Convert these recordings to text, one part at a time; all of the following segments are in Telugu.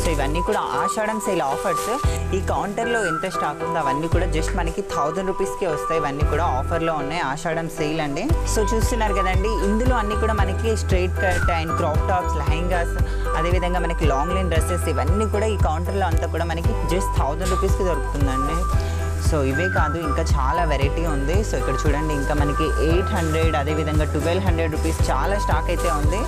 ఇవన్నీ కూడా ఆషాఢం సేల్ ఆఫర్స్ ఈ కౌంటర్లో ఎంత స్టాక్ ఉందో అవన్నీ కూడా జస్ట్ మనకి థౌజండ్ రూపీస్కే వస్తాయి ఇవన్నీ కూడా ఆఫర్లో ఉన్నాయి ఆషాఢం సేల్ అండి సో చూస్తున్నారు కదండి ఇందులో అన్నీ కూడా మనకి straight cut and crop tops lehengas అదేవిధంగా మనకి లాంగ్ లైన్ డ్రెస్సెస్ ఇవన్నీ కూడా ఈ కౌంటర్లో అంతా కూడా మనకి జస్ట్ థౌజండ్ రూపీస్కి దొరుకుతుందండి సో ఇవే కాదు ఇంకా చాలా వెరైటీ ఉంది సో ఇక్కడ చూడండి ఇంకా మనకి ఎయిట్ హండ్రెడ్ అదేవిధంగా ట్వెల్వ్ హండ్రెడ్ రూపీస్ చాలా స్టాక్ అయితే ఉంది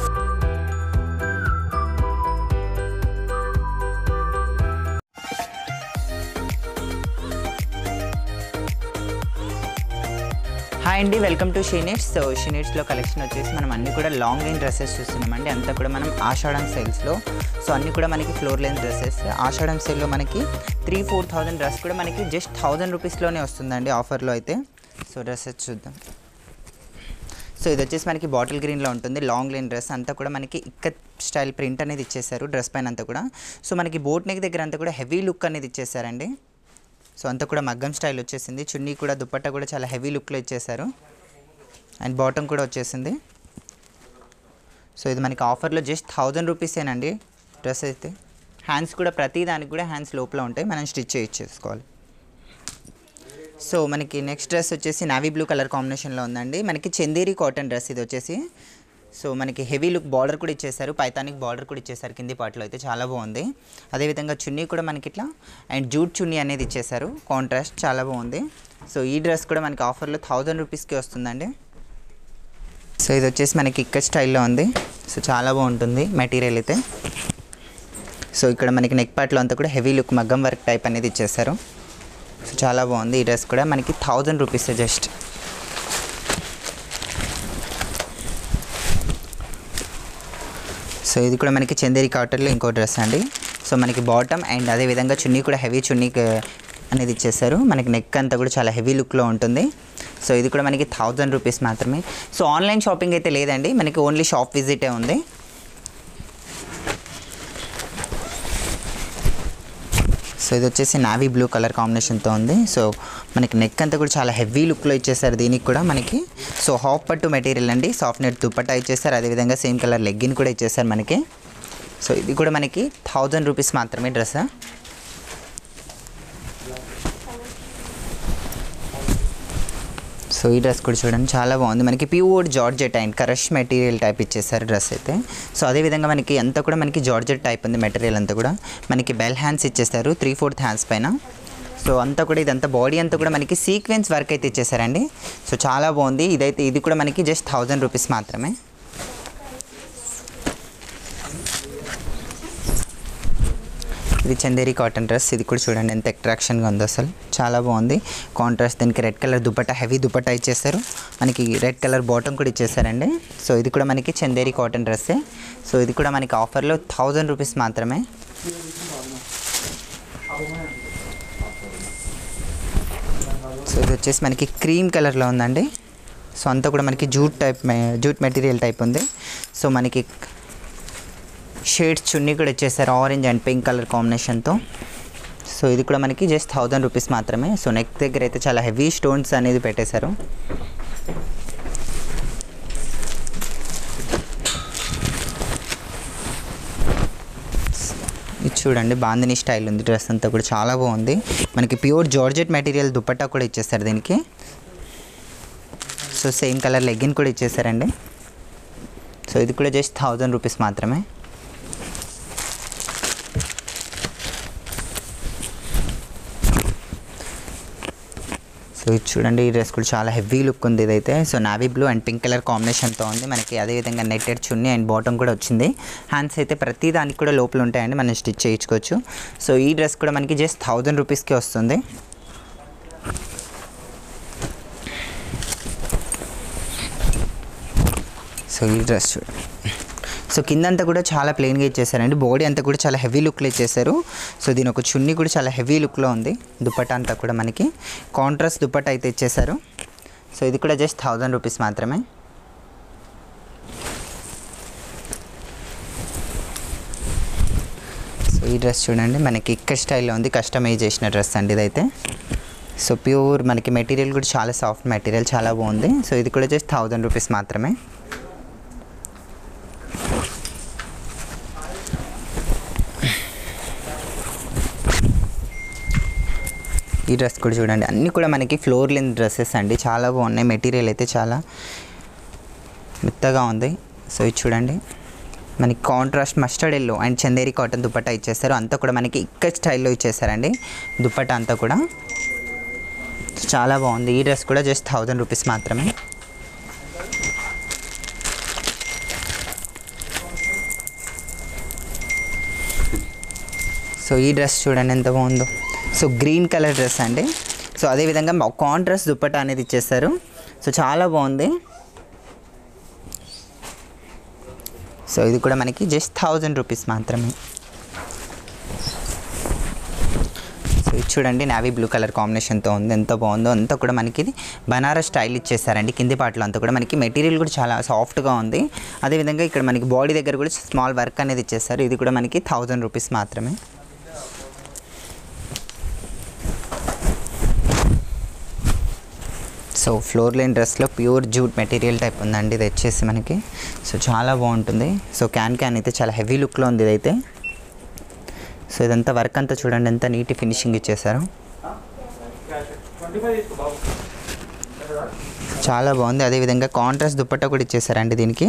హాయ్ అండి వెల్కమ్ టు షీనిట్స్ సో షీనిట్స్లో కలెక్షన్ వచ్చేసి మనం అన్ని కూడా లాంగ్ లైన్ డ్రెస్సెస్ చూస్తున్నామండి అంతా కూడా మనం ఆషాఢం సేల్స్లో సో అన్ని కూడా మనకి ఫ్లోర్ లైన్ డ్రెస్సెస్ ఆషాఢం సేల్లో మనకి త్రీ ఫోర్ థౌజండ్ డ్రెస్ కూడా మనకి జస్ట్ థౌజండ్ రూపీస్లోనే వస్తుందండి ఆఫర్లో అయితే సో డ్రెస్సెస్ చూద్దాం సో ఇది వచ్చేసి మనకి బాటిల్ గ్రీన్లో ఉంటుంది లాంగ్ లైన్ డ్రెస్ అంతా కూడా మనకి ఇక్క స్టైల్ ప్రింట్ అనేది ఇచ్చేసారు డ్రెస్ పైన అంతా కూడా సో మనకి బోట్ నెక్ దగ్గర అంతా కూడా హెవీ లుక్ అనేది ఇచ్చేసారండి సో అంతా కూడా మగ్గం స్టైల్ వచ్చేసింది చున్నీ కూడా దుపట్టా కూడా చాలా హెవీ లుక్లో ఇచ్చేసారు అండ్ బాటమ్ కూడా వచ్చేసింది సో ఇది మనకి ఆఫర్లో జస్ట్ థౌజండ్ రూపీసేనండి డ్రెస్ అయితే హ్యాండ్స్ కూడా ప్రతి దానికి కూడా హ్యాండ్స్ లోపల ఉంటాయి మనం స్టిచ్ చేయించేసుకోవాలి సో మనకి నెక్స్ట్ డ్రెస్ వచ్చేసి నావీ బ్లూ కలర్ కాంబినేషన్లో ఉందండి మనకి చందేరి కాటన్ డ్రెస్ ఇది వచ్చేసి సో మనకి హెవీ లుక్ బార్డర్ కూడా ఇచ్చేసారు పైతానిక్ బార్డర్ కూడా ఇచ్చేసారు కింది పాటలో అయితే చాలా బాగుంది అదేవిధంగా చున్నీ కూడా మనకి ఇట్లా అండ్ జూట్ చున్నీ అనేది ఇచ్చేసారు కాంట్రాస్ట్ చాలా బాగుంది సో ఈ డ్రెస్ కూడా మనకి ఆఫర్లో థౌజండ్ రూపీస్కి వస్తుందండి సో ఇది వచ్చేసి మనకి ఇక్కడ స్టైల్లో ఉంది సో చాలా బాగుంటుంది మెటీరియల్ అయితే సో ఇక్కడ మనకి నెక్ పార్ట్లో అంతా కూడా హెవీ లుక్ మగ్గం వర్క్ టైప్ అనేది ఇచ్చేసారు సో చాలా బాగుంది ఈ డ్రెస్ కూడా మనకి థౌజండ్ రూపీస్ జస్ట్ సో ఇది కూడా మనకి చందేరి కాటన్లో ఇంకో డ్రెస్ అండి సో మనకి బాటమ్ అండ్ అదేవిధంగా చున్నీ కూడా హెవీ చున్నీ క- అనేది ఇచ్చేసారు మనకి నెక్ అంతా కూడా చాలా హెవీ లుక్లో ఉంటుంది సో ఇది కూడా మనకి థౌజండ్ రూపీస్ మాత్రమే సో ఆన్లైన్ షాపింగ్ అయితే లేదండి మనకి ఓన్లీ షాప్ విజిటే ఉంది సో ఇది వచ్చేసి నావీ బ్లూ కలర్ కాంబినేషన్తో ఉంది సో మనకి నెక్ అంతా కూడా చాలా హెవీ లుక్లో ఇచ్చేసారు దీనికి కూడా మనకి సో హాఫ్ పట్టు మెటీరియల్ అండి సాఫ్ట్ నెట్ దుపట్టా ఇచ్చేసారు అదేవిధంగా సేమ్ కలర్ లెగ్గిన్ కూడా ఇచ్చేసారు మనకి సో ఇది కూడా మనకి థౌజండ్ రూపీస్ మాత్రమే డ్రెస్ సో ఈ డ్రెస్ కూడా చూడండి చాలా బాగుంది మనకి pure georgette and crush material type ఇచ్చేసారు డ్రెస్ అయితే సో అదేవిధంగా మనకి అంతా కూడా మనకి జార్జెట్ టైప్ ఉంది మెటీరియల్ అంతా కూడా మనకి బెల్ హ్యాండ్స్ ఇచ్చేసారు త్రీ ఫోర్త్ హ్యాండ్స్ పైన సో అంతా కూడా ఇదంతా బాడీ అంతా కూడా మనకి సీక్వెన్స్ వర్క్ అయితే ఇచ్చేసారండి సో చాలా బాగుంది ఇదైతే ఇది కూడా మనకి జస్ట్ థౌజండ్ రూపీస్ మాత్రమే ఇది చందేరి కాటన్ డ్రెస్ ఇది కూడా చూడండి ఎంత అట్రాక్షన్గా ఉందో అసలు చాలా బాగుంది కాంట్రాస్ట్ దీనికి red colour dupatta heavy dupatta ఇచ్చేసారు మనకి రెడ్ కలర్ బాటమ్ కూడా ఇచ్చేసారండి సో ఇది కూడా మనకి చందేరి కాటన్ డ్రెస్సే సో ఇది కూడా మనకి ఆఫర్లో థౌజండ్ రూపీస్ మాత్రమే సో ఇది వచ్చేసి మనకి క్రీమ్ కలర్లో ఉందండి సో అంతా కూడా మనకి జూట్ టైప్ మె- జూట్ మెటీరియల్ టైప్ ఉంది సో మనకి షేడ్స్ చున్నీ కూడా ఇచ్చేసారు ఆరెంజ్ అండ్ పింక్ కలర్ కాంబినేషన్తో సో ఇది కూడా మనకి జస్ట్ థౌజండ్ రూపీస్ మాత్రమే సో నెక్ దగ్గర అయితే చాలా హెవీ స్టోన్స్ అనేది పెట్టేశారు ఇది చూడండి బాందిని స్టైల్ ఉంది డ్రెస్ అంతా కూడా చాలా బాగుంది మనకి ప్యూర్ జార్జెట్ మెటీరియల్ దుపట్టా కూడా ఇచ్చేసారు దీనికి సో సేమ్ కలర్ లెగ్గిన్ కూడా ఇచ్చేసారండి సో ఇది కూడా జస్ట్ థౌజండ్ రూపీస్ మాత్రమే సో ఇది చూడండి ఈ డ్రెస్ కూడా చాలా హెవీ లుక్ ఉంది ఇదైతే so navy blue and pink colour కాంబినేషన్తో ఉంది మనకి అదేవిధంగా నెట్టెడ్ చున్నీ అండ్ బాటమ్ కూడా వచ్చింది హ్యాండ్స్ అయితే ప్రతి దానికి కూడా లోపల ఉంటాయండి మనం స్టిచ్ చేయించుకోవచ్చు సో ఈ డ్రెస్ కూడా మనకి జస్ట్ థౌజండ్ రూపీస్కి వస్తుంది సో ఈ డ్రెస్ చూడండి సో కిందంతా కూడా చాలా ప్లెయిన్గా ఇచ్చేసారండి బాడీ అంతా కూడా చాలా హెవీ లుక్లో ఇచ్చేసారు సో దీని ఒక చున్నీ కూడా చాలా హెవీ లుక్లో ఉంది దుపట్టా అంతా కూడా మనకి కాంట్రాస్ట్ దుపట్టా అయితే ఇచ్చేసారు సో ఇది కూడా జస్ట్ థౌజండ్ రూపీస్ మాత్రమే సో ఈ డ్రెస్ చూడండి మనకి ఇక్కడ స్టైల్లో ఉంది కస్టమైజ్ చేసిన డ్రెస్ అండి ఇదైతే సో ప్యూర్ మనకి మెటీరియల్ కూడా చాలా సాఫ్ట్ మెటీరియల్ చాలా బాగుంది సో ఇది కూడా జస్ట్ థౌజండ్ రూపీస్ మాత్రమే ఈ డ్రెస్ కూడా చూడండి అన్నీ కూడా మనకి ఫ్లోర్ లెంత్ డ్రెస్సెస్ అండి చాలా బాగున్నాయి మెటీరియల్ అయితే చాలా మెత్తగా ఉంది సో ఇది చూడండి మనకి contrast mustard yellow and Chanderi cotton dupatta ఇచ్చేస్తారు అంతా కూడా మనకి ఇక్కడ స్టైల్లో ఇచ్చేసారండి దుపట్టా అంతా కూడా చాలా బాగుంది ఈ డ్రెస్ కూడా జస్ట్ థౌజండ్ రూపీస్ మాత్రమే సో ఈ డ్రెస్ చూడండి ఎంత బాగుందో సో గ్రీన్ కలర్ డ్రెస్ అండి సో అదేవిధంగా కాంట్రాస్ట్ దుప్పట్టా అనేది ఇచ్చేస్తారు సో చాలా బాగుంది సో ఇది కూడా మనకి జస్ట్ థౌజండ్ రూపీస్ మాత్రమే సో ఇది చూడండి నావీ బ్లూ కలర్ కాంబినేషన్తో ఉంది ఎంత బాగుందో అంతా కూడా మనకి ఇది బనారస్ స్టైల్ ఇచ్చేసారండి కింది పాటలో అంతా కూడా మనకి మెటీరియల్ కూడా చాలా సాఫ్ట్గా ఉంది అదేవిధంగా ఇక్కడ మనకి బాడీ దగ్గర కూడా స్మాల్ వర్క్ అనేది ఇచ్చేస్తారు ఇది కూడా మనకి థౌజండ్ రూపీస్ మాత్రమే సో ఫ్లోర్ లైన్ డ్రెస్లో ప్యూర్ జూట్ మెటీరియల్ టైప్ ఉందండి ఇది వచ్చేసి మనకి సో చాలా బాగుంటుంది సో క్యాన్ క్యాన్ అయితే చాలా హెవీ లుక్లో ఉంది ఇదైతే సో ఇదంతా వర్క్ అంతా చూడండి ఎంత నీట్ ఫినిషింగ్ ఇచ్చేసారు చాలా బాగుంది అదేవిధంగా కాంట్రాస్ట్ దుప్పట్టా కూడా ఇచ్చేసారండి దీనికి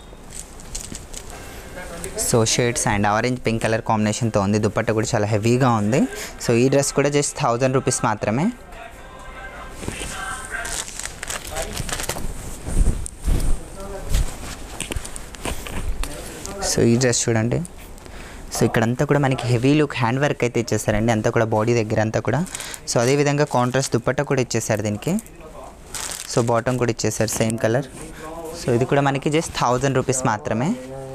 so shades and orange pink colour కాంబినేషన్తో ఉంది దుప్పట్టా కూడా చాలా హెవీగా ఉంది సో ఈ డ్రెస్ కూడా జస్ట్ థౌజండ్ రూపీస్ మాత్రమే సో ఈ డ్రెస్ చూడండి సో ఇక్కడంతా కూడా మనకి హెవీ లుక్ హ్యాండ్ వర్క్ అయితే ఇచ్చేసారండి అంతా కూడా బాడీ దగ్గర అంతా కూడా సో అదేవిధంగా కాంట్రాస్ట్ దుప్పట్టా కూడా ఇచ్చేసారు దీనికి సో బాటమ్ కూడా ఇచ్చేసారు సేమ్ కలర్ సో ఇది కూడా మనకి జస్ట్ థౌజండ్ రూపీస్ మాత్రమే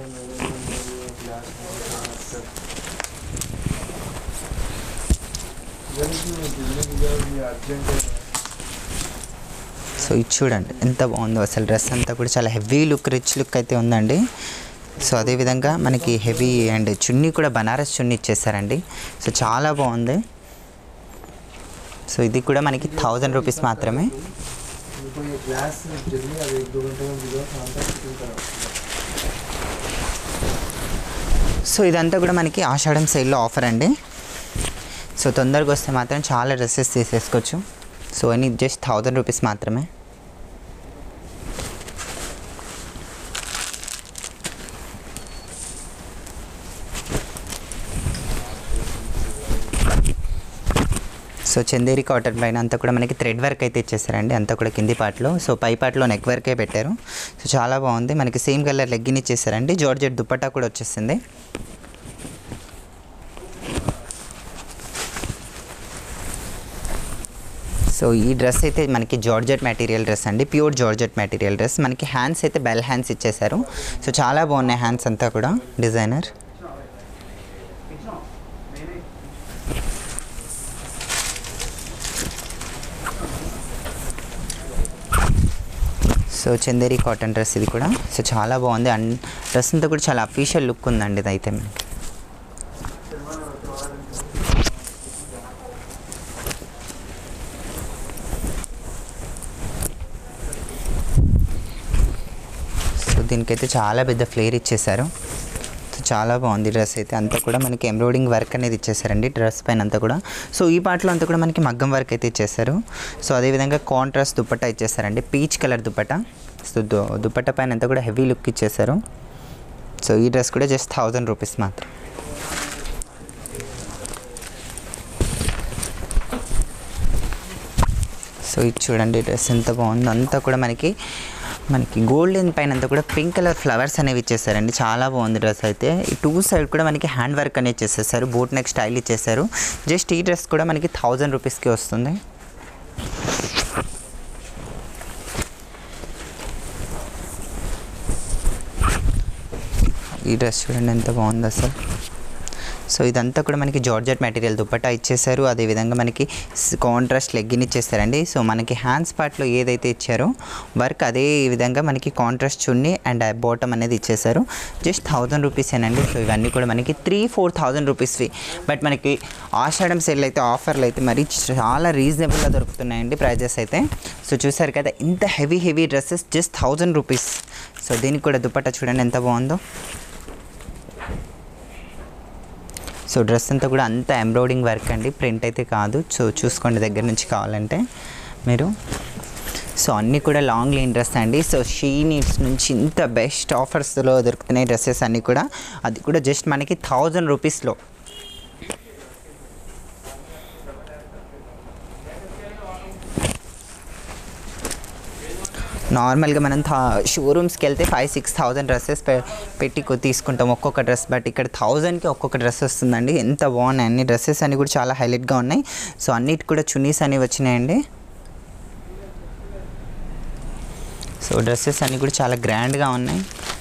సో ఇది చూడండి ఎంత బాగుందో అసలు డ్రెస్ అంతా కూడా చాలా హెవీ లుక్ రిచ్ లుక్ అయితే ఉందండి సో అదేవిధంగా మనకి హెవీ అండ్ చున్నీ కూడా బనారస్ చున్నీ ఇచ్చేసారండి సో చాలా బాగుంది సో ఇది కూడా మనకి థౌజండ్ రూపీస్ మాత్రమే देखो ये ग्लास जल्दी अब एक दो घंटे में भिगो शाम तक फिटिंग करो సో ఇదంతా కూడా మనకి ఆషాఢం సేల్లో ఆఫర్ అండి సో తొందరగా వస్తే మాత్రం చాలా డ్రెస్సెస్ తీసేసుకోవచ్చు సో అని జస్ట్ థౌజండ్ రూపీస్ మాత్రమే సో చందేరి కాటన్ పైన అంతా కూడా మనకి థ్రెడ్ వర్క్ అయితే ఇచ్చేసారండి అంతా కూడా కింది పార్ట్లో సో పై పార్ట్లో నెక్ వర్కే పెట్టారు సో చాలా బాగుంది మనకి సేమ్ కలర్ లెగ్గిన్ ఇచ్చేసారండి జార్జెట్ దుపట్టా కూడా వచ్చేసింది సో ఈ డ్రెస్ అయితే మనకి జార్జెట్ మెటీరియల్ డ్రెస్ అండి ప్యూర్ జార్జెట్ మెటీరియల్ డ్రెస్ మనకి హ్యాండ్స్ అయితే బెల్ హ్యాండ్స్ ఇచ్చేసారు సో చాలా బాగున్నాయి హ్యాండ్స్ అంతా కూడా designer so Chanderi cotton dress ఇది కూడా సో చాలా బాగుంది అండ్ డ్రెస్ అంతా కూడా చాలా అఫీషియల్ లుక్ ఉందండి ఇది అయితే మనకి సో దీనికైతే చాలా పెద్ద ఫ్లేర్ ఇచ్చేసారు సో చాలా బాగుంది డ్రెస్ అయితే అంతా కూడా మనకి ఎంబ్రాయిడింగ్ వర్క్ అనేది ఇచ్చేసారండి డ్రెస్ పైన అంతా కూడా సో ఈ పార్ట్లో అంతా కూడా మనకి మగ్గం వర్క్ అయితే ఇచ్చేసారు సో అదేవిధంగా కాంట్రాస్ట్ దుపట్టా ఇచ్చేసారండి పీచ్ కలర్ దుపట్టా సో దు- దుపట్టా పైన అంతా కూడా హెవీ లుక్ ఇచ్చేసారు సో ఈ డ్రెస్ కూడా జస్ట్ థౌజండ్ రూపీస్ మాత్రం సో ఇది చూడండి డ్రెస్ ఎంత బాగుందో అంతా కూడా మనకి మనకి గోల్డెన్ పైన అంతా కూడా పింక్ కలర్ ఫ్లవర్స్ అనేవి ఇచ్చేసారండి చాలా బాగుంది డ్రెస్ అయితే ఈ టూ సైడ్ కూడా మనకి హ్యాండ్ వర్క్ అనేది చేసేసారు బోట్ నెక్ స్టైల్ ఇచ్చేసారు జస్ట్ ఈ డ్రెస్ కూడా మనకి థౌజండ్ రూపీస్కి వస్తుంది ఈ డ్రెస్ చూడండి ఎంత బాగుంది అసలు సో ఇదంతా కూడా మనకి జార్జెట్ మెటీరియల్ దుపట్టా ఇచ్చేసారు అదేవిధంగా మనకి కాంట్రాస్ట్ లెగ్గిన్ ఇచ్చేసారండి సో మనకి హ్యాండ్స్ పార్ట్లో ఏదైతే ఇచ్చారో వర్క్ అదే విధంగా మనకి కాంట్రాస్ట్ చున్నీ అండ్ బాటమ్ అనేది ఇచ్చేసారు జస్ట్ థౌజండ్ రూపీసేనండి సో ఇవన్నీ కూడా మనకి త్రీ ఫోర్ థౌజండ్ రూపీస్వి బట్ మనకి ఆషాఢం సేల్ అయితే ఆఫర్లు అయితే మరి చాలా రీజనబుల్గా దొరుకుతున్నాయండి ప్రైజెస్ అయితే సో చూసారు కదా ఇంత heavy heavy dresses just thousand rupees so దీనికి కూడా దుపట్టా చూడండి ఎంత బాగుందో సో డ్రెస్ అంతా కూడా అంత ఎంబ్రాయిడింగ్ వర్క్ అండి ప్రింట్ అయితే కాదు సో చూసుకోండి దగ్గర నుంచి కావాలంటే మీరు సో అన్నీ కూడా లాంగ్ లైన్ డ్రెస్ అండి సో షీ నీడ్స్ నుంచి ఇంత బెస్ట్ ఆఫర్స్లో దొరుకుతున్నాయి డ్రెస్సెస్ అన్నీ కూడా అది కూడా జస్ట్ మనకి థౌజండ్ రూపీస్లో నార్మల్గా మనం థా షోరూమ్స్కి వెళ్తే ఫైవ్ సిక్స్ థౌజండ్ డ్రెస్సెస్ పెట్టి కొ- తీసుకుంటాం ఒక్కొక్క డ్రెస్ బట్ ఇక్కడ థౌజండ్కి ఒక్కొక్క డ్రెస్ వస్తుందండి ఎంత బాగున్నాయి అన్ని డ్రెస్సెస్ అన్ని కూడా చాలా హైలైట్గా ఉన్నాయి సో అన్నిటి కూడా చున్నీస్ అనేవి వచ్చినాయండి సో డ్రెస్సెస్ అన్నీ కూడా చాలా గ్రాండ్గా ఉన్నాయి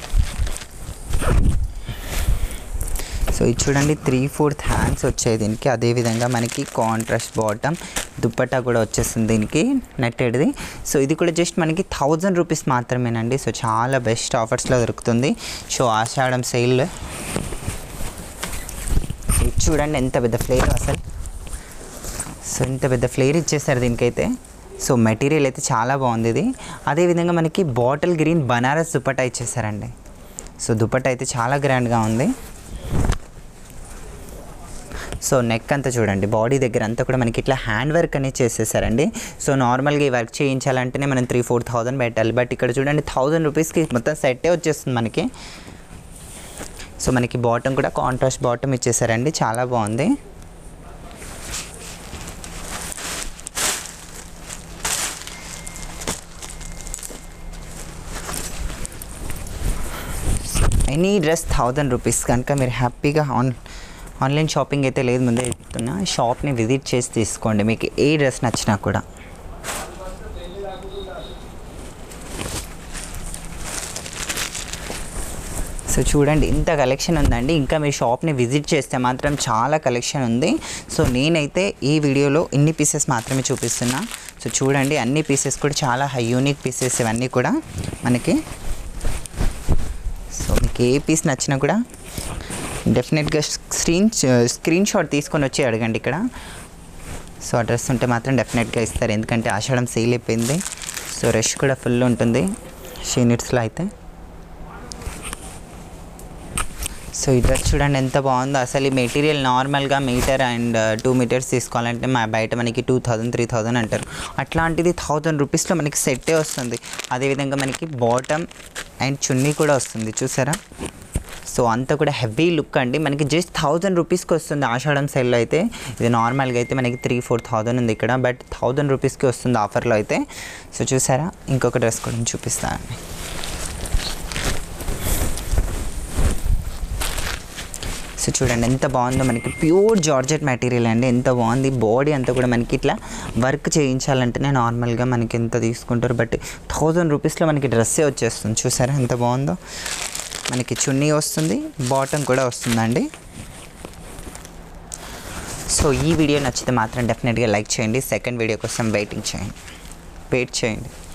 సో ఇది చూడండి త్రీ ఫోర్త్ హ్యాండ్స్ వచ్చాయి దీనికి అదేవిధంగా మనకి కాంట్రాస్ట్ బాటమ్ దుప్పట్టా కూడా వచ్చేస్తుంది దీనికి నెట్టెడ్ది సో ఇది కూడా జస్ట్ మనకి థౌజండ్ రూపీస్ మాత్రమేనండి సో చాలా బెస్ట్ ఆఫర్స్లో దొరుకుతుంది సో ఆషాఢం సేల్ ఇది చూడండి ఎంత పెద్ద ఫ్లేర్ అసలు సో ఇంత పెద్ద ఫ్లేర్ ఇచ్చేసారు దీనికైతే సో మెటీరియల్ అయితే చాలా బాగుంది ఇది అదేవిధంగా మనకి బాటిల్ గ్రీన్ బనారస్ దుపట్టా ఇచ్చేసారండి సో దుపట్టా అయితే చాలా గ్రాండ్గా ఉంది సో నెక్ అంతా చూడండి బాడీ దగ్గర అంతా కూడా మనకి ఇట్లా హ్యాండ్ వర్క్ అనేది చేసేసారండి సో నార్మల్గా ఈ వర్క్ చేయించాలంటేనే మనం త్రీ ఫోర్ థౌజండ్ పెట్టాలి బట్ ఇక్కడ చూడండి థౌజండ్ రూపీస్కి మొత్తం సెట్టే వచ్చేస్తుంది మనకి సో మనకి బాటమ్ కూడా కాంట్రాస్ట్ బాటమ్ ఇచ్చేసారండి చాలా బాగుంది ఎనీ డ్రెస్ థౌజండ్ రూపీస్ కనుక మీరు హ్యాపీగా ఆన్ ఆన్లైన్ షాపింగ్ అయితే లేదు ముందే చెప్తున్నా షాప్ని విజిట్ చేసి తీసుకోండి మీకు ఏ డ్రెస్ నచ్చినా కూడా సో చూడండి ఇంత కలెక్షన్ ఉందండి ఇంకా మీరు షాప్ని విజిట్ చేస్తే మాత్రం చాలా కలెక్షన్ ఉంది సో నేనైతే ఈ వీడియోలో ఇన్ని పీసెస్ మాత్రమే చూపిస్తున్నా సో చూడండి అన్ని పీసెస్ కూడా చాలా హై యూనిక్ పీసెస్ ఇవన్నీ కూడా మనకి సో మీకు ఏ పీస్ నచ్చినా కూడా డెఫినెట్గా స్క్రీన్ స్క్రీన్ షాట్ తీసుకొని వచ్చి అడగండి ఇక్కడ సో అడ్రస్ ఉంటే మాత్రం డెఫినెట్గా ఇస్తారు ఎందుకంటే ఆషాఢం సేల్ అయిపోయింది సో రష్ కూడా ఫుల్ ఉంటుంది షీనిట్స్లో అయితే సో ఈ డ్రెస్ చూడండి ఎంత బాగుందో అసలు ఈ మెటీరియల్ నార్మల్గా మీటర్ అండ్ టూ మీటర్స్ తీసుకోవాలంటే మా బయట మనకి టూ థౌజండ్ త్రీ థౌజండ్ అంటారు అట్లాంటిది థౌజండ్ రూపీస్లో మనకి సెట్టే వస్తుంది అదేవిధంగా మనకి బాటమ్ అండ్ చున్నీ కూడా వస్తుంది చూసారా సో అంతా కూడా హెవీ లుక్ అండి మనకి జస్ట్ థౌజండ్ రూపీస్కి వస్తుంది ఆషాఢం సెల్లో అయితే ఇది నార్మల్గా అయితే మనకి త్రీ ఫోర్ థౌజండ్ ఉంది ఇక్కడ బట్ థౌజండ్ రూపీస్కి వస్తుంది ఆఫర్లో అయితే సో చూసారా ఇంకొక డ్రెస్ కూడా చూపిస్తానండి సో చూడండి ఎంత బాగుందో మనకి ప్యూర్ జార్జెట్ మెటీరియల్ అండి ఎంత బాగుంది బాడీ అంతా కూడా మనకి ఇట్లా వర్క్ చేయించాలంటేనే నార్మల్గా మనకి ఎంత తీసుకుంటారు బట్ థౌజండ్ రూపీస్లో మనకి డ్రెస్సే వచ్చేస్తుంది చూసారా ఎంత బాగుందో మనకి చున్నీ వస్తుంది బాటమ్ కూడా వస్తుందండి సో ఈ వీడియో నచ్చితే మాత్రం డెఫినెట్గా లైక్ చేయండి సెకండ్ వీడియో కోసం వెయిటింగ్ చేయండి వెయిట్ చేయండి